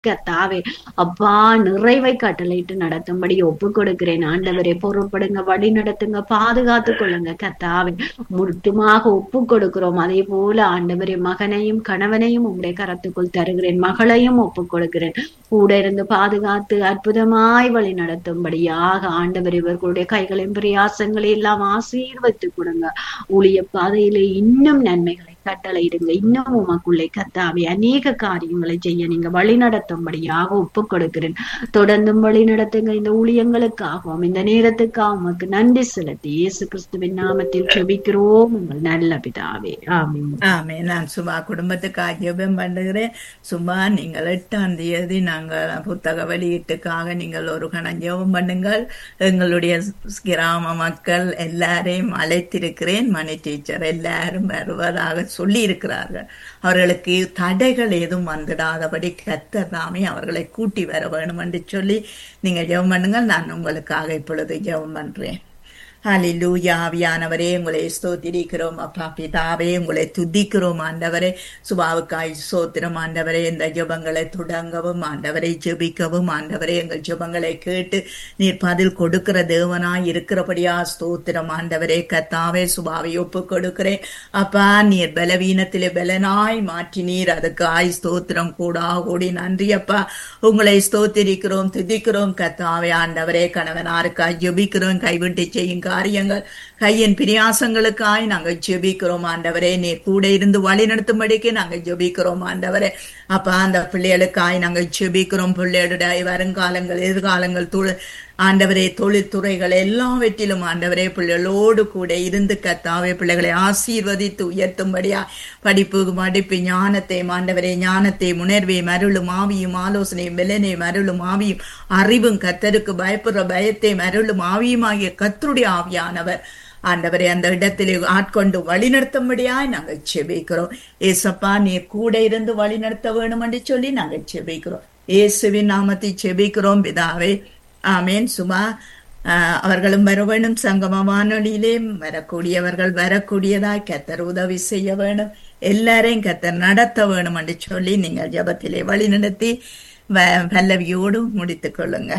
கத்தாவே அப்பா நிறைவை கட்டளையிட்டு நடத்தும்படி ஒப்பு கொடுக்கிறேன் ஆண்டவரே பொறுப்படுங்க வழி நடத்துங்க பாதுகாத்து கொள்ளுங்க கத்தாவே முற்றுமாக ஒப்பு கொடுக்கிறோம் அதே போல ஆண்டவரே மகனையும் கணவனையும் உங்களுடைய கரத்துக்குள் தருகிறேன் மகளையும் ஒப்பு கொடுக்கிறேன் கூட இருந்து பாதுகாத்து அற்புதமாய் வழி நடத்தும்படியாக ஆண்டவர் இவர்களுடைய கைகளின் பிரயாசங்களை எல்லாம் ஆசீர்வத்து கொடுங்க ஊழிய பாதையிலே இன்னும் நன்மைகளை கட்டளையிடுங்க இன்னும் உமக்குள்ளே கத்தாவே அநேக காரியங்களை செய்ய நீங்க வழி நடத்தும்படியாக ஒப்பு கொடுக்கிறேன் தொடர்ந்தும் வழி நடத்துங்க இந்த ஊழியங்களுக்காகவும் இந்த நேரத்துக்காக உமக்கு நன்றி செலுத்தி இயேசு கிறிஸ்துவின் நாமத்தில் செபிக்கிறோம் உங்கள் நல்ல பிதாவே ஆமென் ஆமே நான் சும்மா குடும்பத்துக்காக ஜெபம் பண்ணுகிறேன் சும்மா நீங்கள் எட்டாம் தேதி நாங்கள் புத்தக வெளியீட்டுக்காக நீங்கள் ஒரு கணம் ஜெபம் பண்ணுங்கள் எங்களுடைய கிராம மக்கள் எல்லாரையும் அழைத்திருக்கிறேன் மணி டீச்சர் எல்லாரும் வருவதாக சொல்லி இருக்கிறார்கள் அவர்களுக்கு தடைகள் எதுவும் வந்துடாதபடி கத்தர் தாமே அவர்களை கூட்டி வர வேணும் என்று சொல்லி நீங்க ஜெபம் பண்ணுங்கள் நான் உங்களுக்காக இப்பொழுது ஜெபம் பண்றேன் ஹalleluya ஆவியானவரே உங்களை ஸ்தோத்திரிக்கிறோம் அப்பா பிதாவே உங்களை துதிக்கிறோம் ஆண்டவரே சுபாவுக்காய் சோத்திரம் ஆண்டவரே இந்த ஜெபங்களை தொடங்கவும் ஆண்டவரை ஜெபிக்கவும் ஆண்டவரே எங்கள் ஜெபங்களை கேட்டு நீர் பதில் கொடுக்கிற தேவனாய் இருக்கிறபடியா ஸ்தோத்திரம் ஆண்டவரே கத்தாவே சுபாவை ஒப்பு கொடுக்கிறேன் அப்பா நீர் பலவீனத்திலே பலனாய் மாற்றி நீர் அதுக்காய் ஸ்தோத்திரம் கூடா கூடி நன்றி அப்பா உங்களை ஸ்தோத்திரிக்கிறோம் துதிக்கிறோம் கத்தாவே ஆண்டவரே கணவனாருக்காய் ஜெபிக்கிறோம் கைவிட்டு செய்யும் காரியங்கள் கையின் பிரியாசங்களுக்காய் நாங்கள் ஜெபிக்கிறோம் ஆண்டவரே நீர் கூட இருந்து வழி நடத்தும்படிக்கு நாங்கள் ஜெபிக்கிறோம் ஆண்டவரே அப்ப அந்த பிள்ளைகளுக்காய் நாங்கள் ஜெபிக்கிறோம் பிள்ளைகளுடைய வருங்காலங்கள் எதிர்காலங்கள் துள ஆண்டவரே தொழில்துறைகள் எல்லாவற்றிலும் ஆண்டவரே பிள்ளைகளோடு கூட இருந்து கத்தாவே பிள்ளைகளை ஆசீர்வதித்து உயர்த்தும்படியா படிப்பு படிப்பு ஞானத்தையும் ஆண்டவரே ஞானத்தையும் உணர்வையும் அருளும் ஆவியும் ஆலோசனையும் வெள்ளனையும் அருளும் ஆவியும் அறிவும் கத்தருக்கு பயப்படுற பயத்தையும் அருளும் ஆவியும் ஆகிய கத்தருடைய ஆவியானவர் ஆண்டவரை அந்த இடத்திலே ஆட்கொண்டு வழிநடத்தும்படியாய் நாங்கள் செபிக்கிறோம் ஏசப்பா நீ கூட இருந்து வழிநடத்த வேணும் என்று சொல்லி நாங்கள் செபிக்கிறோம் இயேசுவின் நாமத்தை செபிக்கிறோம் பிதாவே ஆமேன் சுமா ஆஹ் அவர்களும் வர வேணும் சங்கம வானொலியிலே வரக்கூடியவர்கள் வரக்கூடியதாய் கத்தர் உதவி செய்ய வேணும் எல்லாரையும் கத்தர் நடத்த வேணும் என்று சொல்லி நீங்கள் ஜபத்திலே வழி நடத்தி வ- பல்லவியோடு முடித்துக் கொள்ளுங்க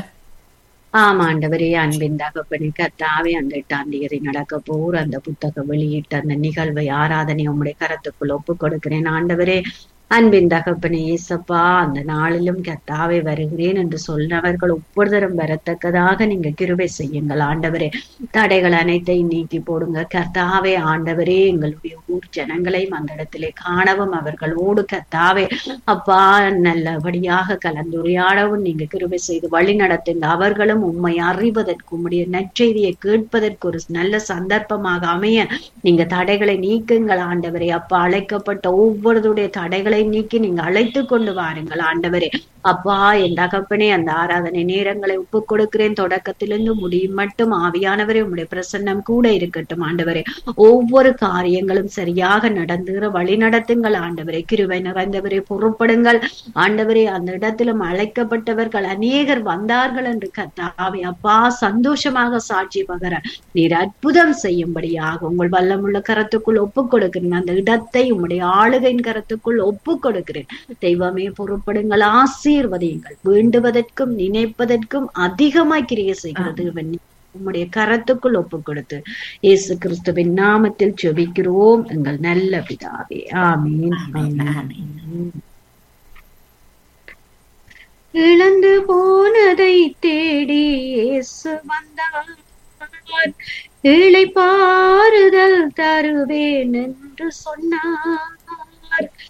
ஆமா ஆண்டவரே அன்பின் தகப்பனே கத்தாவே அந்த எட்டாம் தேதி நடக்க போற அந்த புத்தக வெளியிட்ட அந்த நிகழ்வை ஆராதனை உம்முடைய கரத்துக்குள் ஒப்பு கொடுக்கிறேன் ஆண்டவரே அன்பின் தகப்பனே ஏசப்பா அந்த நாளிலும் கத்தாவே வருகிறேன் என்று சொன்னவர்கள் ஒவ்வொருத்தரும் வரத்தக்கதாக நீங்க கிருபை செய்யுங்கள் ஆண்டவரே தடைகள் அனைத்தையும் நீக்கி போடுங்க கர்த்தாவே ஆண்டவரே எங்களுடைய ஊர் ஜனங்களையும் அந்த இடத்திலே காணவும் அவர்களோடு கர்த்தாவே அப்பா நல்லபடியாக கலந்துரையாடவும் நீங்க கிருபை செய்து வழி நடத்துங்க அவர்களும் உண்மை அறிவதற்கு உம்முடைய நற்செய்தியை கேட்பதற்கு ஒரு நல்ல சந்தர்ப்பமாக அமைய நீங்க தடைகளை நீக்குங்கள் ஆண்டவரே அப்பா அழைக்கப்பட்ட ஒவ்வொருடைய தடைகளை நீக்கி நீங்க அழைத்து கொண்டு வாருங்கள் ஆண்டவரே அப்பா என் தகப்பனே அந்த ஆராதனை நேரங்களை ஒப்பு கொடுக்கிறேன் தொடக்கத்திலிருந்து முடியும் மட்டும் ஆவியானவரே உம்முடைய பிரசன்னம் கூட இருக்கட்டும் ஆண்டவரே ஒவ்வொரு காரியங்களும் சரியாக நடந்துகிற வழி நடத்துங்கள் ஆண்டவரே கிருபை நிறைந்தவரே பொறுப்படுங்கள் ஆண்டவரே அந்த இடத்திலும் அழைக்கப்பட்டவர்கள் அநேகர் வந்தார்கள் என்று கத்தாவே அப்பா சந்தோஷமாக சாட்சி பகர நீர் அற்புதம் செய்யும்படியாக உங்கள் வல்லமுள்ள கரத்துக்குள் ஒப்புக் கொடுக்கிறேன் அந்த இடத்தை உம்முடைய ஆளுகையின் கரத்துக்குள் ஒப்புக் கொடுக்கிறேன் தெய்வமே பொறுப்படுங்கள் ஆசீர்வதியுங்கள் வேண்டுவதற்கும் நினைப்பதற்கும் அதிகமாய் கிரிய செய்கிறது இவன் உம்முடைய கரத்துக்குள் ஒப்புக் கொடுத்து இயேசு கிறிஸ்துவின் நாமத்தில் ஜெபிக்கிறோம் எங்கள் நல்ல பிதாவே ஆமீன் ஆமீன் இழந்து போனதை தேடி இயேசு வந்தார் இளைப்பாறுதல் தருவேன் என்று சொன்னார்